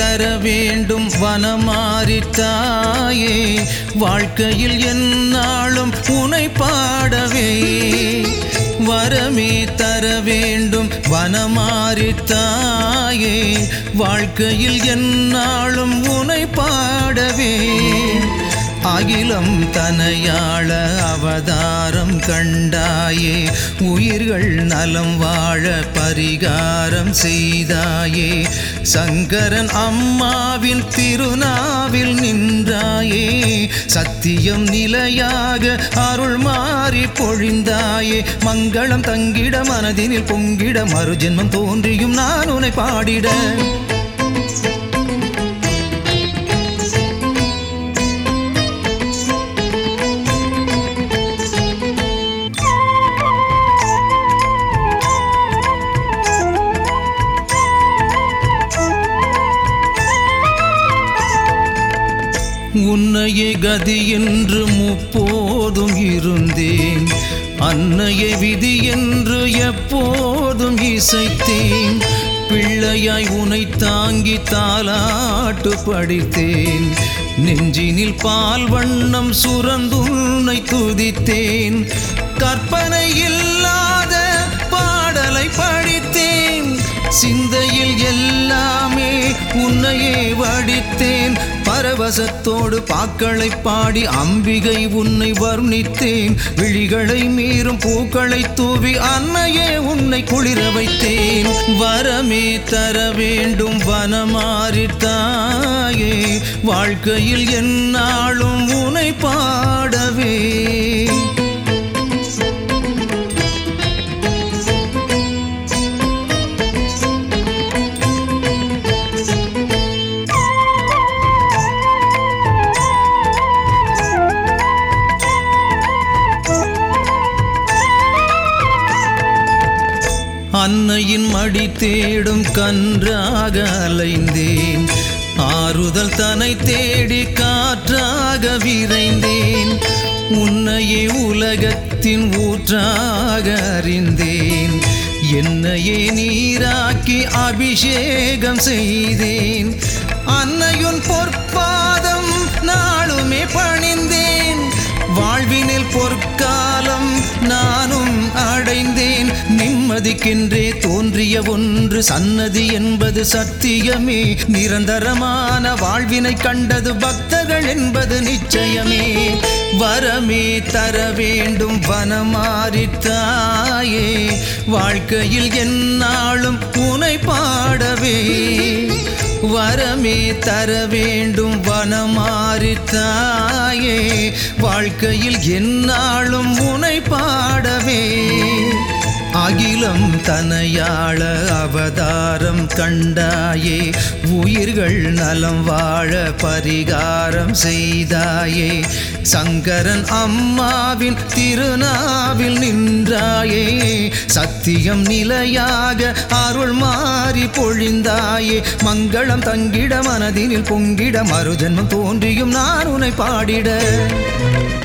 தர வேண்டும் வனமாறித்தாயே வாழ்க்கையில் எந்நாளும் உனை பாடவே வரமே தர வேண்டும் வனமாறித்தாயே வாழ்க்கையில் எந்நாளும் உனை பாடவே அகிலம் தனையாள அவதாரம் கண்டாயே உயிர்கள் நலம் வாழ பரிகாரம் செய்தாயே சங்கரன் அம்மாவின் திருநாவில் நின்றாயே சத்தியம் நிலையாக அருள் மாறி பொழிந்தாயே மங்களம் தங்கிட மனதினில் பொங்கிட மறுஜென்மம் தோன்றியும் நான் உன்னை பாடிட உன்னையே கதி என்று முப்போதும் இருந்தேன் அன்னையை விதி என்று எப்போதும் இசைத்தேன் பிள்ளையாய் உனை தாங்கி தாலாட்டு படித்தேன் நெஞ்சினில் பால் வண்ணம் சுரந்துன்னை துதித்தேன் கற்பனை இல்லாத பாடலை படித்தேன் சிந்தையில் எல்லாமே உன்னையே வடித்தேன் பரவசத்தோடு பாக்களை பாடி அம்பிகை உன்னை வர்ணித்தேன் விழிகளை மீறும் பூக்களை தூவி அன்னையே உன்னை குளிர வைத்தேன் வரமே தர வேண்டும் வனமாறித்தாயே வாழ்க்கையில் எந்நாளும் உனை பாடவே அன்னையின் மடி தேடும் கன்றாக அலைந்தேன் ஆறுதல் தனை தேடி காற்றாக விரைந்தேன் உன்னையே உலகத்தின் ஊற்றாக அறிந்தேன் என்னையே நீராக்கி அபிஷேகம் செய்தேன் அன்னையுன் பொற்பாதம் நாளுமே பணிந்தேன் வாழ்வினில் பொற்காலம் நானும் அடைந்தேன் நிம்மதிக்கென்றே தோன்றிய ஒன்று சன்னதி என்பது சத்தியமே நிரந்தரமான வாழ்வினை கண்டது பக்தர்கள் என்பது நிச்சயமே வரமே தர வேண்டும் வனமாறித்தாயே வாழ்க்கையில் எந்நாளும் உனை பாடவே வரமே தர வேண்டும் வனமாறித்தாயே வாழ்க்கையில் எந்நாளும் உனை பாடவே அகிலம் தனையாள அவதாரம் கண்டாயே உயிர்கள் நலம் வாழ பரிகாரம் செய்தாயே சங்கரன் அம்மாவின் திருநாவில் நின்றாயே சத்தியம் நிலையாக அருள் மாறி பொழிந்தாயே மங்களம் தங்கிட மனதினில் பொங்கிட மறுஜன்மம் தோன்றியும் நான் உன்னை பாடிட